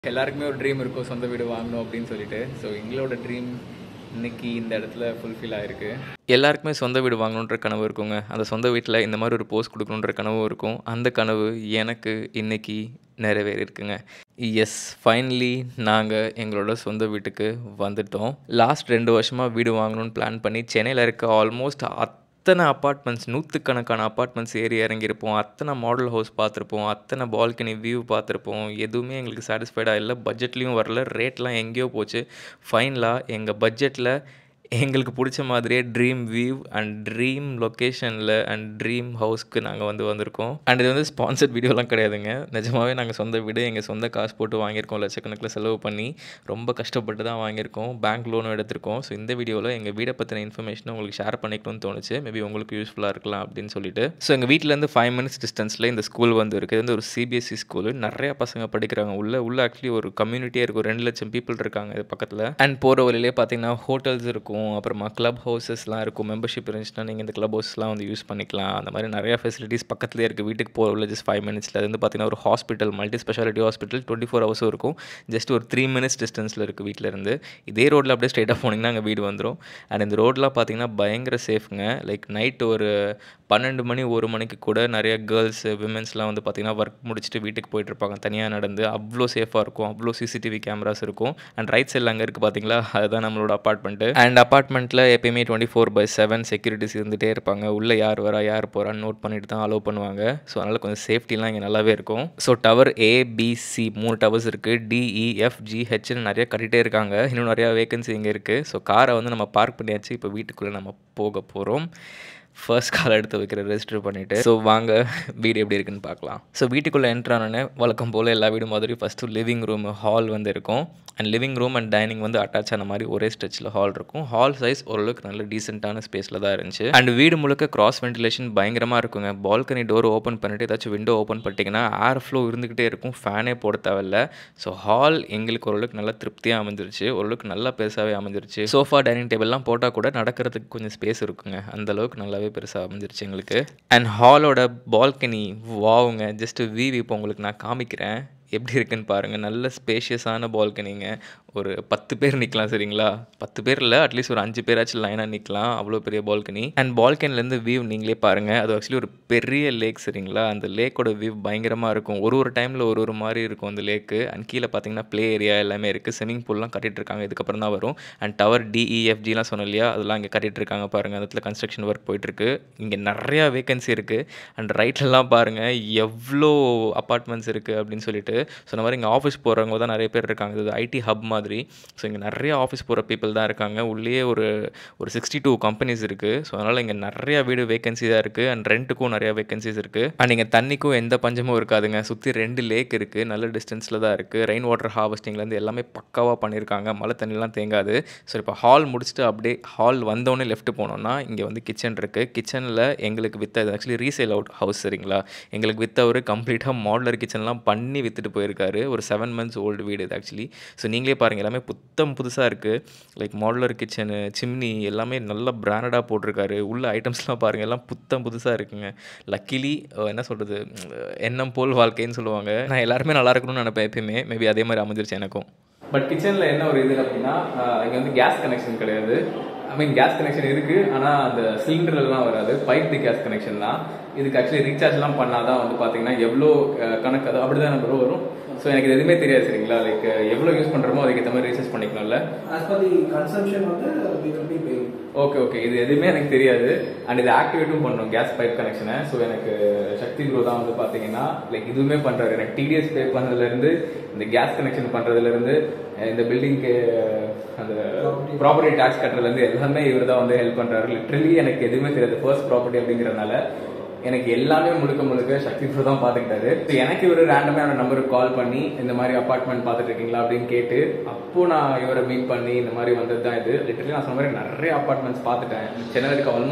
எல்லாருக்குமே ஒரு ட்ரீம் இருக்கும் சொந்த வீடு வாங்கணும் அப்படின்னு சொல்லிட்டு ஸோ எங்களோட ட்ரீம் இன்னைக்கு இந்த இடத்துல ஃபுல்ஃபில் ஆயிருக்கு எல்லாருக்குமே சொந்த வீடு வாங்கணுன்ற கனவு இருக்குங்க அந்த சொந்த வீட்டில் இந்த மாதிரி ஒரு போஸ்ட் கொடுக்கணுன்ற கனவும் இருக்கும் அந்த கனவு எனக்கு இன்னைக்கு நிறைவேறியிருக்குங்க எஸ் ஃபைனலி நாங்கள் எங்களோட சொந்த வீட்டுக்கு வந்துட்டோம் லாஸ்ட் ரெண்டு வருஷமாக வீடு வாங்கணும்னு பிளான் பண்ணி சென்னையில் இருக்க ஆல்மோஸ்ட் அத்தனை அப்பார்ட்மெண்ட்ஸ் நூற்றுக்கணக்கான அப்பார்ட்மெண்ட்ஸ் ஏறி இறங்கியிருப்போம் அத்தனை மாடல் ஹவுஸ் பார்த்துருப்போம் அத்தனை பால்கனி வியூ பார்த்துருப்போம் எதுவுமே எங்களுக்கு சாட்டிஸ்ஃபைடாக இல்லை பட்ஜெட்லேயும் வரல ரேட்லாம் எங்கேயோ போச்சு ஃபைனலாக எங்கள் பட்ஜெட்டில் எங்களுக்கு பிடிச்ச மாதிரியே ட்ரீம் வியூ அண்ட் ட்ரீம் லொக்கேஷனில் அண்ட் ட்ரீம் ஹவுஸ்க்கு நாங்கள் வந்து வந்திருக்கோம் அண்ட் இது வந்து ஸ்பான்சர்ட் வீடியோலாம் கிடையாதுங்க நிஜமாவே நாங்கள் சொந்த வீடு எங்கள் சொந்த காசு போட்டு வாங்கியிருக்கோம் லட்சக்கணக்கில் செலவு பண்ணி ரொம்ப கஷ்டப்பட்டு தான் வாங்கியிருக்கோம் பேங்க் லோனும் எடுத்திருக்கோம் ஸோ இந்த வீடியோவில் எங்கள் வீடை பற்றின இன்ஃபர்மேஷனை உங்களுக்கு ஷேர் பண்ணிக்கணும்னு தோணுச்சு மேபி உங்களுக்கு யூஸ்ஃபுல்லாக இருக்கலாம் அப்படின்னு சொல்லிட்டு ஸோ எங்கள் வீட்டிலேருந்து ஃபைவ் மினிட்ஸ் டிஸ்டன்ஸில் இந்த ஸ்கூல் வந்து இருக்குது இது வந்து ஒரு சிபிஎஸ்சி ஸ்கூலு நிறைய பசங்க படிக்கிறாங்க உள்ள உள்ள ஆக்சுவலி ஒரு கம்யூனிட்டியாக இருக்கும் ரெண்டு லட்சம் பீப்புள் இருக்காங்க இது பக்கத்தில் அண்ட் போகிற வழியிலே பார்த்தீங்கன்னா ஹோட்டல்ஸ் இருக்கும் அப்புறமா கிளப் ஹவுசஸ்லாம் இருக்கும் மெம்பர்ஷிப் இருந்துச்சுன்னா நீங்கள் இந்த கிளப் ஹவுஸ்லாம் வந்து யூஸ் பண்ணிக்கலாம் அந்த மாதிரி நிறையா ஃபெசிலிட்டிஸ் பக்கத்துலேயே இருக்குது வீட்டுக்கு போகிற உள்ள ஜஸ்ட் ஃபைவ் மினிட்ஸில் அது வந்து பார்த்தீங்கன்னா ஒரு hospital multi specialty hospital twenty four ஹவர்ஸும் இருக்கும் ஜஸ்ட் ஒரு த்ரீ மினிட்ஸ் டிஸ்டன்ஸில் இருக்குது வீட்டிலேருந்து இதே ரோட்டில் அப்படியே ஸ்ட்ரைட்டாக போனீங்கன்னா அங்கே வீடு வந்துடும் அண்ட் இந்த ரோட்லாம் பார்த்தீங்கன்னா பயங்கர சேஃப்ங்க லைக் நைட்டு ஒரு பன்னெண்டு மணி ஒரு மணிக்கு கூட நிறைய கேர்ள்ஸ் விமென்ஸ்லாம் வந்து பார்த்திங்கன்னா ஒர்க் முடிச்சுட்டு வீட்டுக்கு போயிட்டு இருப்பாங்க தனியாக நடந்து அவ்வளோ சேஃபாக இருக்கும் அவ்வளோ சிசிடிவி கேமராஸ் இருக்கும் அண்ட் ரைட் சைடில் அங்கே இருக்குது பார்த்தீங்களா அதுதான் நம்மளோட அப்பார்ட்மெண்ட்டு அண்ட் அப்பார்ட்மெண்ட்டில் எப்பயுமே twenty four by seven securities இருந்துகிட்டே இருப்பாங்க உள்ளே யார் வரா யார் போகிறான்னு நோட் பண்ணிட்டு தான் அலோவ் பண்ணுவாங்க ஸோ அதனால் கொஞ்சம் சேஃப்டிலாம் இங்கே நல்லாவே இருக்கும் ஸோ டவர் ஏபிசி மூணு டவர்ஸ் இருக்குது டிஇஎஃப் ஜிஹெச்னு நிறைய கட்டிகிட்டே இருக்காங்க இன்னும் நிறையா வேகன்சி இங்கே இருக்குது ஸோ காரை வந்து நம்ம பார்க் பண்ணியாச்சு இப்போ வீட்டுக்குள்ளே நம்ம போக போகிறோம் ஃபர்ஸ்ட் கால் எடுத்து வைக்கிற ரெஜிஸ்டர் பண்ணிவிட்டு ஸோ வாங்க வீடு எப்படி இருக்குன்னு பார்க்கலாம் ஸோ வீட்டுக்குள்ளே என்ட்ரு ஆனோடனே வழக்கம் போல் எல்லா வீடு மாதிரி ஃபஸ்ட்டு லிவிங் ரூம் ஹால் வந்து இருக்கும் and living room and dining வந்து அட்டாச் ஆன மாதிரி ஒரே ஸ்ட்ரெச்சில் ஹால் இருக்கும் ஹால் சைஸ் ஓரளவுக்கு நல்ல டீசெண்டான ஸ்பேஸில் தான் இருந்துச்சு அண்ட் வீடு முழுக்க கிராஸ் வென்டிலேஷன் பயங்கரமாக இருக்குங்க பால்கனி டோர் ஓப்பன் பண்ணிட்டு ஏதாச்சும் விண்டோ ஓப்பன் பண்ணிட்டீங்கன்னா ஏர் ஃப்ளோ இருந்துக்கிட்டே இருக்கும் ஃபேனே போட தேவையில்ல ஸோ ஹால் எங்களுக்கு ஓரளவுக்கு நல்லா திருப்தியாக அமைஞ்சிருச்சு ஓரளவுக்கு நல்லா பெருசாகவே அமைஞ்சிருச்சு சோஃபா டைனிங் டேபிள்லாம் போட்டால் கூட நடக்கிறதுக்கு கொஞ்சம் ஸ்பேஸ் இருக்குங்க அந்த அளவுக்கு நல்லாவே பெருசாக அமைஞ்சிருச்சு எங்களுக்கு அண்ட் ஹாலோட பால்கனி வாவுங்க ஜஸ்ட் விவி இப்போ உங்களுக்கு நான் காமிக்கிறேன் எப்படி இருக்குன்னு பாருங்கள் நல்ல ஸ்பேஷியஸான பால்கனிங்க ஒரு பத்து பேர் நிற்கலாம் சரிங்களா பத்து பேர் இல்லை அட்லீஸ்ட் ஒரு அஞ்சு பேராச்சும் லைனாக நிற்கலாம் அவ்வளோ பெரிய பால்கனி அண்ட் பால்கனிலேருந்து வியூ நீங்களே பாருங்கள் அது ஆக்சுவலி ஒரு பெரிய லேக் சரிங்களா அந்த லேக்கோட வியூ பயங்கரமாக இருக்கும் ஒரு ஒரு டைமில் ஒரு ஒரு மாதிரி இருக்கும் அந்த லேக்கு அண்ட் கீழே பார்த்தீங்கன்னா ப்ளே ஏரியா எல்லாமே இருக்குது ஸ்விமிங் பூல்லாம் கட்டிட்டு இருக்காங்க இதுக்கப்புறம் தான் வரும் அண்ட் டவர் டிஇஎஃப்ஜிலாம் சொன்னோம் இல்லையா அதெல்லாம் இங்கே கட்டிட்டு இருக்காங்க பாருங்கள் அந்த இடத்துல கன்ஸ்ட்ரக்ஷன் ஒர்க் போயிட்டுருக்கு இங்கே நிறையா வேகன்சி இருக்குது அண்ட் ரைட்லலாம் பாருங்கள் எவ்வளோ அப்பார்ட்மெண்ட்ஸ் இருக்குது அப்படின்னு சொல்லிட்டு ஸோ இந்த மாதிரி இங்கே ஆஃபீஸ் போகிறவங்க தான் நிறைய பேர் இருக்காங்க இது ஐடி ஹப் மாதிரி ஸோ இங்கே நிறைய ஆஃபீஸ் போகிற பீப்புள் தான் இருக்காங்க உள்ளே ஒரு ஒரு சிக்ஸ்டி டூ கம்பெனிஸ் இருக்குது ஸோ அதனால் இங்கே நிறைய வீடு வேகன்சி தான் இருக்குது அண்ட் ரெண்ட்டுக்கும் நிறைய வேகன்சிஸ் இருக்குது அண்ட் இங்கே தண்ணிக்கும் எந்த பஞ்சமும் இருக்காதுங்க சுற்றி ரெண்டு லேக் இருக்குது நல்ல டிஸ்டன்ஸில் தான் இருக்குது ரெயின் வாட்டர் ஹார்வெஸ்டிங்லேருந்து எல்லாமே பக்காவாக பண்ணியிருக்காங்க மழை தண்ணிலாம் தேங்காது ஸோ இப்போ ஹால் முடிச்சுட்டு அப்படியே ஹால் வந்தோடனே லெஃப்ட் போனோம்னா இங்கே வந்து கிச்சன் இருக்குது கிச்சனில் எங்களுக்கு வித்த ஆக்சுவலி ரீசேல் அவுட் ஹவுஸ் சரிங்களா எங்களுக்கு வித்தவர் கம்ப்ளீட்டாக மாடலர் கிச்சன்லாம் பண்ணி விற்றுட்டு போயிருக்காரு ஒரு செவன் மந்த்ஸ் ஓல்டு வீடு இது ஆக்சுவலி ஸோ நீங்களே பாருங்கள் எல்லாமே புத்தம் புதுசாக இருக்குது லைக் மாடலர் கிச்சனு சிம்னி எல்லாமே நல்ல பிராண்டடாக போட்டிருக்காரு உள்ள ஐட்டம்ஸ்லாம் பாருங்கள் எல்லாம் புத்தம் புதுசாக இருக்குங்க லக்கிலி என்ன சொல்கிறது எண்ணம் போல் வாழ்க்கைன்னு சொல்லுவாங்க நான் எல்லாருமே நல்லா இருக்கணும்னு நினைப்பேன் எப்பயுமே மேபி அதே மாதிரி அமைஞ்சிருச்சு எனக்கும் பட் கிச்சனில் என்ன ஒரு இது அப்படின்னா இங்கே வந்து கேஸ் கனெக்ஷன் கிடையாது ஐ மீன் கேஸ் கனெக்ஷன் இருக்கு ஆனால் அந்த சிலிண்டர்லாம் வராது பைப் கேஸ் கனெக்ஷன் தான் இதுக்கு ஆக்சுவலி ரீசார்ஜ்லாம் பண்ணாதான் வந்து பார்த்தீங்கன்னா எவ்வளோ கணக்கு அது அப்படி தான் நம்பர் வரும் ஸோ எனக்கு இது எதுவுமே தெரியாது சரிங்களா லைக் எவ்வளோ யூஸ் பண்ணுறோமோ அதுக்கு ஏற்ற மாதிரி ரீசார்ஜ் பண்ணிக்கணும்ல as per the consumption வந்து we will be paying okay okay இது எதுவுமே எனக்கு தெரியாது அண்ட் இது ஆக்டிவேட்டும் பண்ணணும் கேஸ் பைப் கனெக்ஷனை ஸோ எனக்கு சக்தி ப்ரோ தான் வந்து பார்த்தீங்கன்னா லைக் இதுவுமே பண்ணுறாரு எனக்கு டிடிஎஸ் பே பண்ணுறதுலேருந்து இந்த கேஸ் கனெக்ஷன் பண்ணுறதுலேருந்து இந்த பில்டிங்க்கு அந்த ப்ராப்பர்ட்டி டேக்ஸ் கட்டுறதுலேருந்து எல்லாமே இவர் தான் வந்து ஹெல்ப் பண்ணுறாரு லிட்ரலி எனக்கு எதுவுமே தெரியாது ஃபர்ஸ்ட் ப்ராப்பர்ட்டி அப்படிங்கிறனால எனக்கு எல்லாமே முழுக்க முழுக்க சக்தி ப்ரோ தான் பார்த்துக்கிட்டாரு So, எனக்கு இவர் ரேண்டமாக நம்பருக்கு கால் பண்ணி இந்த மாதிரி அப்பார்ட்மெண்ட் பார்த்துட்டு இருக்கீங்களா அப்படின்னு கேட்டு அப்போ நான் இவரை மீட் பண்ணி இந்த மாதிரி வந்தது தான் இது லிட்டரலி நான் சொன்ன மாதிரி நிறைய அப்பார்ட்மெண்ட்ஸ் பார்த்துட்டேன் சென்னையில் இருக்க ஆல்மோஸ்ட்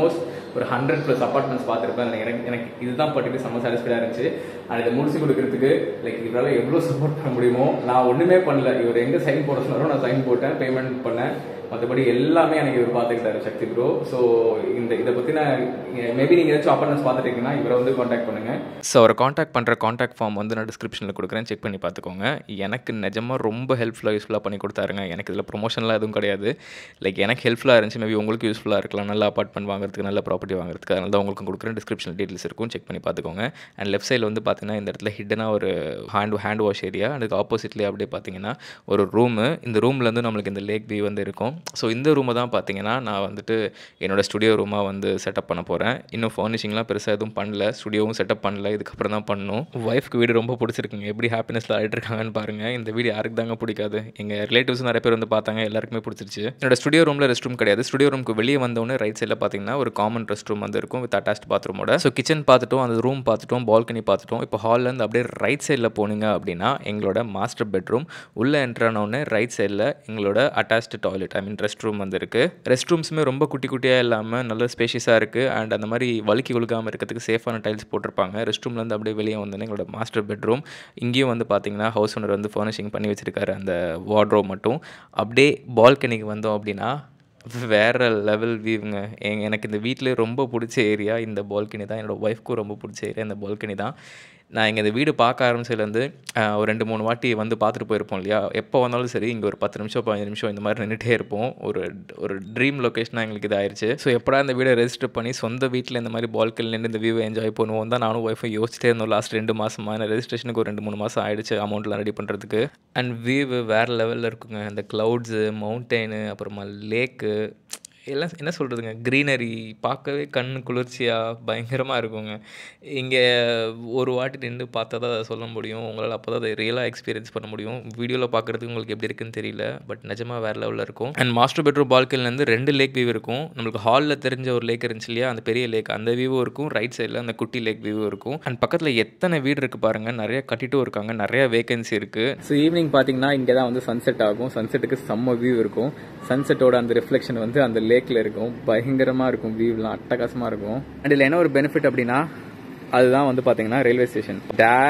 ஒரு ஹண்ட்ரட் ப்ளஸ் அப்பார்ட்மெண்ட்ஸ் பார்த்துருப்பேன் எனக்கு எனக்கு இதுதான் பர்டிகுலர் செம்ம சாட்டிஸ்ஃபைடாக இருந்துச்சு அண்ட் இதை முடிச்சு கொடுக்கறதுக்கு லைக் இவரால் எவ்வளோ சப்போர்ட் பண்ண முடியுமோ நான் ஒன்றுமே பண்ணல இவர் எங்கே சைன் போட சொன்னாரோ நான் சைன் போட்டேன் பேமெண்ட் பண்ணேன் மற்றபடி எல்லாமே எனக்கு இவர் பார்த்துக்கிட்டாரு சக்தி ப்ரோ ஸோ இந்த இதை பற்றின மேபி நீங்கள் ஏதாச்சும் அப்பார்ட்மெண்ட்ஸ் பார்த்துட்டீங்கன்னா இவரை வந்து காண்டாக்ட் பண்ணுங்க ஸோ அவரை காண்டாக்ட் பண்ணுற காண்டாக்ட் ஃபார்ம் வந்து நான் டிஸ்கிரிப்ஷனில் கொடுக்குறேன் செக் பண்ணி பார்த்துக்கோங்க எனக்கு நிஜமாக ரொம்ப ஹெல்ப்ஃபுல்லாக யூஸ்ஃபுல்லாக பண்ணி கொடுத்தாருங்க எனக்கு இதில் ப்ரொமோஷன்லாம் எதுவும் கிடையாது லைக் எனக்கு ஹெல்ப்ஃபுல்லாக இருந்துச்சு மேபி உங்களுக்கு யூஸ்ஃபுல்லாக இருக்கலாம் நல்ல அப்பார்ட்மெண்ட் வாங்குறதுக்கு நல்ல ப்ராப்பர்ட்டி வாங்குறதுக்கு அதனால தான் உங்களுக்கு கொடுக்குறேன் டிஸ்கிரிப்ஷனில் டீட்டெயில்ஸ் இருக்கும் செக் பண்ணி பார்த்துக்கோங்க அண்ட் லெஃப்ட் சைடில் வந்து பார்த்தீங்கன்னா இந்த இடத்துல ஹிட்டனாக ஒரு ஹேண்ட் ஹேண்ட் வாஷ் ஏரியா அதுக்கு ஆப்போசிட்லேயே அப்படியே பார்த்தீங்கன்னா ஒரு ரூமு இந்த ரூம்லேருந்து நம்மளுக்கு இந்த லேக் வியூ வந்து இருக்கும் ஸோ இந்த ரூமை தான் பார்த்தீங்கன்னா நான் வந்துட்டு என்னோட ஸ்டுடியோ ரூமாக வந்து செட்டப் பண்ண போகிறேன் இன்னும் ஃபர்னிஷிங்லாம் பெருசாக எதுவும் பண்ணல ஸ்டுடியோவும் செட்டப் பண்ணல இதுக்கப்புறம் தான் பண்ணணும் ஒய்ஃப்க்கு வீடு ரொம்ப பிடிச்சிருக்குங்க எப்படி ஹாப்பினஸில் ஆகிட்டு இருக்காங்கன்னு பாருங்கள் இந்த வீடு யாருக்கு தாங்க பிடிக்காது எங்கள் ரிலேட்டிவ்ஸ் நிறைய பேர் வந்து பார்த்தாங்க எல்லாருக்குமே பிடிச்சிருச்சு என்னோட ஸ்டுடியோ ரூமில் ரெஸ்ட் ரூம் கிடையாது ஸ்டுடியோ ரூமுக்கு வெளியே வந்தோடனே ரைட் சைடில் பார்த்தீங்கன்னா ஒரு காமன் ரெஸ்ட் ரூம் வந்து இருக்கும் வித் அட்டாச்ட் பாத்ரூமோட ஸோ கிச்சன் பார்த்துட்டோம் அந்த ரூம் பார்த்துட்டோம் பால்கனி பார்த்துட்டோம் இப்போ ஹால்லேருந்து அப்படியே ரைட் சைடில் போனீங்க அப்படின்னா எங்களோட மாஸ்டர் பெட்ரூம் உள்ளே என்ட்ரானோடனே ரைட் சைடில் எங்களோட attached toilet I mean rest room வந்து இருக்குது ரெஸ்ட் ரூம்ஸுமே ரொம்ப குட்டி குட்டியாக இல்லாமல் நல்ல ஸ்பேஷியஸாக இருக்குது அண்ட் அந்த மாதிரி வலிக்கி கொழுக்காமல் இருக்கிறதுக்கு சேஃபான டைல்ஸ் போட்டிருப்பாங்க ரெஸ்ட் ரூம்லேருந்து அப்படியே வெளியே வந்தோன்னே எங்களோட மாஸ்டர் பெட்ரூம் இங்கேயும் வந்து பார்த்தீங்கன்னா ஹவுஸ் ஓனர் வந்து ஃபர்னிஷிங் பண்ணி வச்சிருக்காரு அந்த வார்ட்ரோ மட்டும் அப்படியே பால்கனிக்கு வந்தோம் அப்படின்னா வேறு லெவல் வியூங்க எங்க எனக்கு இந்த வீட்டில் ரொம்ப பிடிச்ச ஏரியா இந்த பால்கனி தான் என்னோடய ஒய்ஃப்க்கும் ரொம்ப பிடிச்ச ஏரியா இந்த பால்கனி தான் நான் இங்கே இந்த வீடு பார்க்க ஆரம்பிச்சதுலேருந்து ஆஹ், ஒரு ரெண்டு மூணு வாட்டி வந்து பார்த்துட்டு போயிருப்போம் இல்லையா எப்போ வந்தாலும் சரி இங்கே ஒரு பத்து நிமிஷம் பதினஞ்சு நிமிஷம் இந்த மாதிரி நின்றுட்டே இருப்போம் ஒரு ஒரு ட்ரீம் லொக்கேஷனாக எங்களுக்கு இதாயிருச்சு ஸோ எப்படா இந்த வீடை ரெஜிஸ்டர் பண்ணி சொந்த வீட்டில் இந்த மாதிரி பால்கனில் நின்று இந்த வியூவை என்ஜாய் பண்ணுவோம் தான் நானும் ஒய்ஃபை யோசிச்சிட்டே இருந்தோம் லாஸ்ட் ரெண்டு மாதமாக நான் ரெஜிஸ்ட்ரேஷனுக்கு ஒரு ரெண்டு மூணு மாதம் ஆயிடுச்சு அமௌண்ட்லாம் ரெடி பண்ணுறதுக்கு அண்ட் வியூ வேறு லெவலில் இருக்குங்க இந்த க்ளவுட்ஸு மவுண்டெயின் அப்புறமா லேக்கு எல்லாம் என்ன சொல்கிறதுங்க க்ரீனரி பார்க்கவே கண் குளிர்ச்சியாக பயங்கரமாக இருக்குங்க இங்கே ஒரு வாட்டி நின்று பார்த்தா தான் அதை சொல்ல முடியும் உங்களால் அப்போ தான் அதை ரியலாக எக்ஸ்பீரியன்ஸ் பண்ண முடியும் வீடியோவில் பார்க்குறதுக்கு உங்களுக்கு எப்படி இருக்குன்னு தெரியல பட் நிஜமாக வேறு லெவலில் இருக்கும் அண்ட் மாஸ்டர் பெட்ரூம் பால்கனிலேருந்து ரெண்டு லேக் வியூ இருக்கும் நம்மளுக்கு ஹாலில் தெரிஞ்ச ஒரு லேக் இருந்துச்சு இல்லையா அந்த பெரிய லேக் அந்த வியூவும் இருக்கும் ரைட் சைடில் அந்த குட்டி லேக் வியூவும் இருக்கும் அண்ட் பக்கத்தில் எத்தனை வீடு இருக்குது பாருங்கள் நிறைய கட்டிட்டும் இருக்காங்க நிறைய வேகன்சி இருக்குது ஸோ ஈவினிங் பார்த்தீங்கன்னா இங்கே தான் வந்து சன்செட் ஆகும் சன்செட்டுக்கு செம்ம வியூ இருக்கும் சன்செட்டோட அந்த ரிஃப்ளெக்ஷன் வந்து அந்த லேக்கில் இருக்கும் பயங்கரமாக இருக்கும் வியூலாம் அட்டகாசமாக இருக்கும் அண்ட் இதில் என்ன ஒரு பெனிஃபிட் அப்படின்னா அதுதான் வந்து பார்த்தீங்கன்னா ரயில்வே ஸ்டேஷன்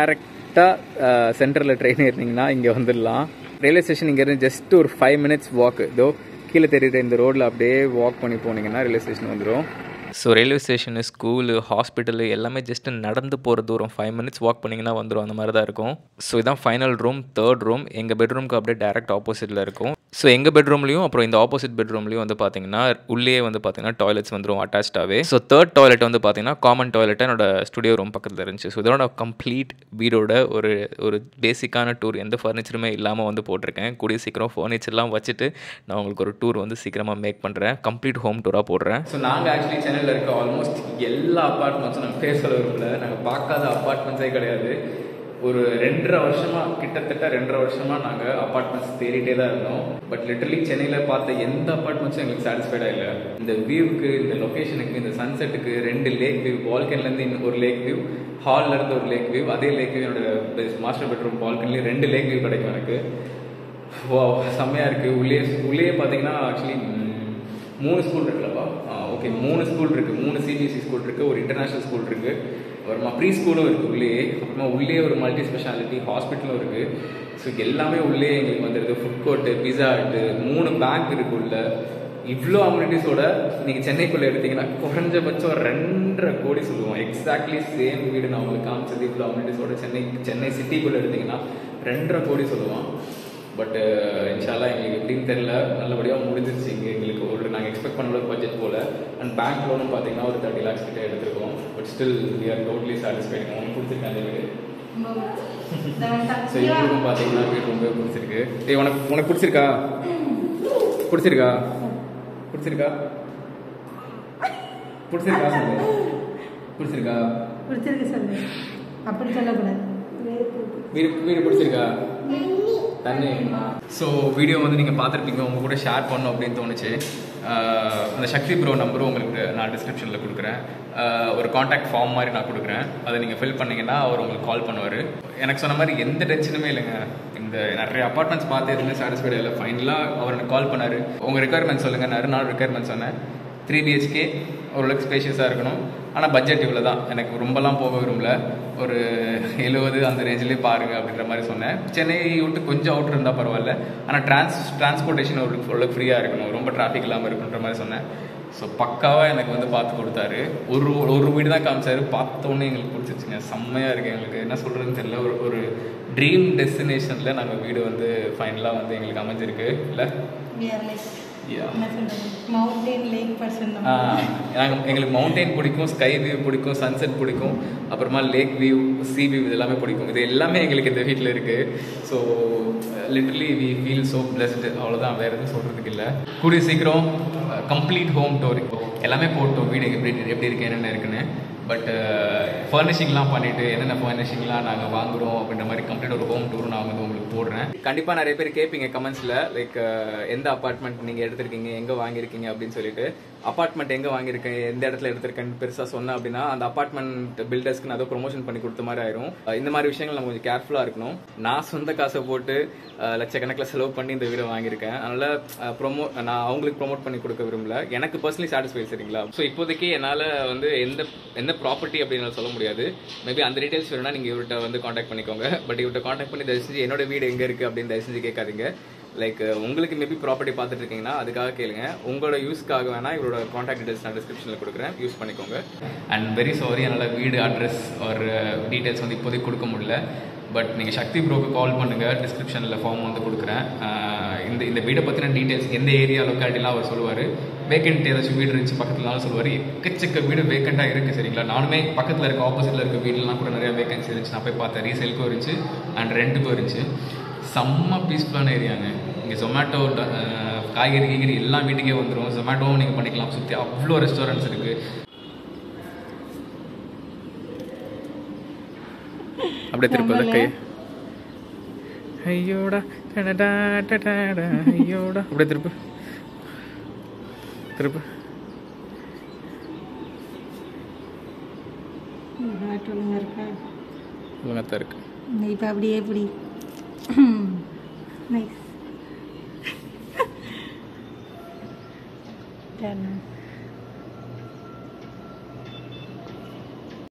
டேரெக்டாக சென்டரில் ட்ரெயின் ஏறினீங்கன்னா இங்கே வந்துடலாம் ரயில்வே ஸ்டேஷன் இங்கேருந்து ஜஸ்ட் ஒரு ஃபைவ் மினிட்ஸ் வாக்கு இதோ கீழே தெரியுற இந்த ரோட்டில் அப்படியே வாக் பண்ணி போனீங்கன்னா ரயில்வே ஸ்டேஷன் வந்துடும் so railway station school hospital எல்லாமே ஜஸ்ட்டு நடந்து போகிற தூரம் ஃபைவ் மினிட்ஸ் வாக் பண்ணிங்கன்னா வந்துடும் அந்த மாதிரி தான் இருக்கும் ஸோ இதான் ஃபைனல் ரூம் தேர்ட் ரூம் எங்கள் பெட்ரூம்க்கு அப்படியே டேரக்ட் ஆப்போசிட்டில் இருக்கும் ஸோ எங்கள் பெட்ரூம்லையும் அப்புறம் இந்த ஆப்போசிட் பெட்ரூம்லையும் வந்து பார்த்தீங்கன்னா உள்ளேயே வந்து பார்த்தீங்கன்னா டாய்லெட்ஸ் வந்துடும் அட்டாச்சாகவே ஸோ தேர்ட் டாய்லெட் வந்து பார்த்தீங்கன்னா காமன் டாய்லெட் என்னோட ஸ்டுடியோ ரூம் பக்கத்தில் இருந்துச்சு ஸோ இதோட கம்ப்ளீட் வீடோட ஒரு ஒரு பேசிக்கான டூர் எந்த ஃபர்னிச்சருமே இல்லாமல் வந்து போட்டிருக்கேன் கூடிய சீக்கிரம் ஃபர்னிச்சர்லாம் வச்சுட்டு நான் உங்களுக்கு ஒரு டூர் வந்து சீக்கிரமாக மேக் பண்ணுறேன் கம்ப்ளீட் ஹோம் டூராக போடுறேன் ஸோ நாங்கள் ஆக்சுவலி சென்னையில் இருக்க ஆல்மோஸ்ட் எல்லா அப்பார்ட்மெண்ட்ஸும் நாங்கள் பேர் சொல்ல விரும்பல நாங்கள் பார்க்காத அப்பார்ட்மெண்ட்ஸே கிடையாது ஒரு ரெண்டரை வருஷமா கிட்டத்தட்ட ரெண்டரை வருஷமா நாங்கள் அப்பார்ட்மெண்ட்ஸ் தேடிட்டே தான் இருந்தோம் பட் லிட்டரலி சென்னையில் பார்த்த எந்த அப்பார்ட்மெண்ட்ஸும் எங்களுக்கு சாட்டிஸ்ஃபைடாக இல்லை இந்த வியூவுக்கு இந்த லொக்கேஷனுக்கு இந்த சன்செட்டுக்கு ரெண்டு லேக் வியூ பால்கனிலேருந்து இன்னும் ஒரு லேக் வியூ ஹால்ல இருந்து ஒரு லேக் வியூ அதே லேக் வியூ என்னோட மாஸ்டர் பெட்ரூம் பால்கனிலேயே ரெண்டு லேக் வியூ கிடைக்கும் எனக்கு வா செம்மையாக இருக்குது உள்ளே உள்ளே பார்த்தீங்கன்னா ஆக்சுவலி மூணு ஸ்கூல் இருக்குல்லப்பா ஓகே மூணு ஸ்கூல் இருக்குது மூணு சிபிஎஸ்சி ஸ்கூல் இருக்குது ஒரு இன்டர்நேஷ்னல் ஸ்கூல் இருக்குது அப்புறமா ப்ரீ ஸ்கூலும் இருக்குது உள்ளே அப்புறமா உள்ளே ஒரு மல்டி ஸ்பெஷாலிட்டி ஹாஸ்பிட்டலும் இருக்குது ஸோ எல்லாமே உள்ளே எங்களுக்கு வந்துடுது ஃபுட் கோர்ட்டு பிஸா ஹட்டு மூணு பேங்க் இருக்கு உள்ள இவ்வளோ அம்யூனிட்டிஸோட நீங்கள் சென்னைக்குள்ளே எடுத்தீங்கன்னா குறைஞ்சபட்சம் ரெண்டரை கோடி சொல்லுவோம் எக்ஸாக்ட்லி சேம் வீடு நான் உங்களுக்கு காமிச்சது இவ்வளோ அம்யூனிட்டிஸோட சென்னை சென்னை சிட்டிக்குள்ளே எடுத்தீங்கன்னா ரெண்டரை கோடி சொல்லுவோம் பட் இன்ஷால்லாம் எங்களுக்கு எப்படின்னு தெரில நல்லபடியாக முடிஞ்சிருச்சு இங்கே எங்களுக்கு ஒரு நாங்கள் எக்ஸ்பெக்ட் பண்ண பட்ஜெட் போல் அண்ட் பேங்க் லோனும் பார்த்தீங்கன்னா ஒரு தேர்ட்டி லேக்ஸ் கிட்ட எடுத்திருக்கோம் but still we are totally satisfied உங்களுக்கு பிடிச்சிருக்கேன் அந்த வீடு ஸோ இவங்களுக்கும் பார்த்தீங்கன்னா வீடு ரொம்ப பிடிச்சிருக்கு ஏய் உனக்கு உனக்கு பிடிச்சிருக்கா பிடிச்சிருக்கா பிடிச்சிருக்கா பிடிச்சிருக்கா சொல்லு பிடிச்சிருக்கா பிடிச்சிருக்கு சொல்லு அப்படி சொல்லக்கூடாது வீடு வீடு பிடிச்சிருக்கா தண்ணி ஸோ வீடியோ வந்து நீங்கள் பார்த்துருப்பீங்க உங்கள் கூட ஷேர் பண்ணணும் அப்படின்னு தோணுச்சு ஆஹ் அந்த சக்தி ப்ரோ நம்பரும் உங்களுக்கு நான் டிஸ்கிரிப்ஷனில் கொடுக்குறேன் ஆஹ் ஒரு காண்டாக்ட் ஃபார்ம் மாதிரி நான் கொடுக்குறேன் அதை நீங்கள் ஃபில் பண்ணீங்கன்னா அவர் உங்களுக்கு கால் பண்ணுவார் எனக்கு சொன்ன மாதிரி எந்த டென்ஷனுமே இல்லைங்க இந்த நிறைய அப்பார்ட்மெண்ட்ஸ் பார்த்து எதுவுமே சாட்டிஸ்ஃபைட் இல்லை ஃபைனலாக அவர் எனக்கு கால் பண்ணார் உங்கள் ரெக்குயர்மெண்ட் சொல்லுங்கள் நான் நாலு ரெக்குயர்மெண்ட் சொன்னேன் த்ரீ பிஹெச்கே ஓரளவுக்கு ஸ்பேஷியஸாக இருக்கணும் ஆனால் பட்ஜெட் இவ்வளோ தான் எனக்கு ரொம்பலாம் போக விரும்பல ஒரு எழுபது அந்த ரேஞ்சிலே பாருங்க அப்படின்ற மாதிரி சொன்னேன் சென்னை விட்டு கொஞ்சம் அவுட் இருந்தால் பரவாயில்ல ஆனால் டிரான்ஸ் டிரான்ஸ்போர்ட்டேஷன் ஒரு ஓரளவுக்கு ஃப்ரீயாக இருக்கணும் ரொம்ப டிராஃபிக் இல்லாமல் இருக்கணுன்ற மாதிரி சொன்னேன் ஸோ பக்காவாக எனக்கு வந்து பார்த்து கொடுத்தாரு ஒரு ஒரு வீடு தான் காமிச்சாரு பார்த்த உடனே எங்களுக்கு பிடிச்சிருச்சுங்க செம்மையாக இருக்குது எங்களுக்கு என்ன சொல்கிறதுன்னு தெரியல ஒரு ஒரு ட்ரீம் டெஸ்டினேஷனில் நாங்கள் வீடு வந்து ஃபைனலாக வந்து எங்களுக்கு அமைஞ்சிருக்கு இல்லை We are like, Yeah. என்ன சொல்றது மவுண்டைன் லேக் பர்சன் நாங்கள் எங்களுக்கு மவுண்டெயின் பிடிக்கும் ஸ்கை வியூ பிடிக்கும் சன்செட் பிடிக்கும் அப்புறமா லேக் வியூ சி வியூ இது எல்லாமே பிடிக்கும் இது எல்லாமே எங்களுக்கு இந்த வீட்டில் இருக்குது so literally we feel so blessed அவ்வளோதான் வேறு எதுவும் சொல்கிறதுக்கு இல்லை கூடிய சீக்கிரம் கம்ப்ளீட் ஹோம் டோர் எல்லாமே போட்டோம் வீடு எப்படி எப்படி இருக்கு என்னென்ன இருக்குன்னு பட் ஃபர்னிஷிங்லாம் பண்ணிவிட்டு என்னென்ன ஃபர்னிஷிங்லாம் நாங்கள் வாங்குறோம் அப்படின்ற மாதிரி கம்ப்ளீட் ஒரு ஹோம் டூர் நான் வந்து உங்களுக்கு போடுறேன் கண்டிப்பாக நிறைய பேர் கேட்பீங்க கமெண்ட்ஸில் லைக் எந்த அப்பார்ட்மெண்ட் நீங்கள் எடுத்திருக்கீங்க எங்கே வாங்கியிருக்கீங்க அப்படின்னு சொல்லிட்டு அப்பார்ட்மெண்ட் எங்கே வாங்கியிருக்கேன் எந்த இடத்துல எடுத்திருக்கேன்னு பெருசாக சொன்னேன் அப்படின்னா அந்த அப்பார்ட்மெண்ட் பில்டர்ஸ்க்கு நான் அதை ப்ரொமோஷன் பண்ணி கொடுத்த மாதிரி ஆயிரும் அஹ் இந்த மாதிரி விஷயங்கள் நம்ம கொஞ்சம் கேர்ஃபுல்லாக இருக்கணும் நான் சொந்த காசை போட்டு அஹ் லட்சக்கணக்கில் செலவு பண்ணி இந்த வீடை வாங்கியிருக்கேன் அதனால் ப்ரொமோ நான் அவங்களுக்கு ப்ரொமோட் பண்ணி கொடுக்க விரும்பல எனக்கு பர்சனலி சாட்டிஸ்ஃபை சரிங்களா ஸோ இப்போதைக்கு என்னால் வந்து எந்த எந்த ப்ராப்பர்ட்டி அப்படின்னு சொல்ல முடியாது மேபி அந்த டீடைல்ஸ் வேணும்னா நீங்கள் இவர்கிட்ட வந்து காண்டாக்ட் பண்ணிக்கோங்க பட் இவர்கிட்ட காண்டாக்ட் பண்ணி தயவு செஞ்சு என்னோட வீடு எங்கே இருக்குது அப்படின்னு தயவு செஞ்சு கேட்காதீங்க லைக் உங்களுக்கு மேபி ப்ராப்பர்ட்டி பார்த்துட்டு இருக்கீங்கன்னா அதுக்காக கேளுங்க உங்களோட யூஸ்க்காக வேணா இவரோட காண்டாக்ட் டீடைல்ஸ் நான் டிஸ்கிரிப்ஷனில் கொடுக்குறேன் யூஸ் பண்ணிக்கோங்க அண்ட் வெரி சாரி என்னால் வீடு அட்ரஸ் ஒரு டீடைல்ஸ் வந்து இப்போதைக்கு கொடுக்க முடியல பட் நீங்கள் சக்தி ப்ரோக்கு கால் பண்ணுங்கள் டிஸ்கிரிப்ஷனில் ஃபார்ம் வந்து கொடுக்குறேன் ஆஹ் இந்த இந்த வீடை பற்றின டீடைல்ஸ் எந்த ஏரியா லொக்காலிட்டிலாம் அவர் சொல்லுவார் வேக்கண்ட் ஏதாச்சும் வீடு இருந்துச்சு பக்கத்துலனாலும் சொல்லுவார் எக்கச்சக்க வீடு வேக்கண்ட்டாக இருக்குது சரிங்களா நானுமே பக்கத்தில் இருக்க ஆப்போசிட்டில் இருக்க வீடுலாம் கூட நிறைய வேகன்சி இருந்துச்சு நான் போய் பார்த்தேன் ரீசேலுக்கும் இருந்துச்சு அண்ட் ரெண்ட்டுக்கும் இருந்துச்சு செம்ம பீஸ்ஃபுல்லான ஏரியாங்க இங்கே ஜொமேட்டோ காய்கறி கீகறி எல்லாம் வீட்டுக்கே வந்துடும் ஜொமேட்டோவும் நீங்கள் பண்ணிக்கலாம் சுற்றி அவ்வளோ ரெஸ்டாரண்ட்ஸ் இருக்குது அப்படியே திருப்பதி கை ஐயோடா டடடா டடடா, ஐயோடா அப்படியே திருப்பு திருப்பு ஒழுங்கா இருக்கா ஒழுங்காத்தான் இருக்கு இப்போ அப்படியே இப்படி நைஸ்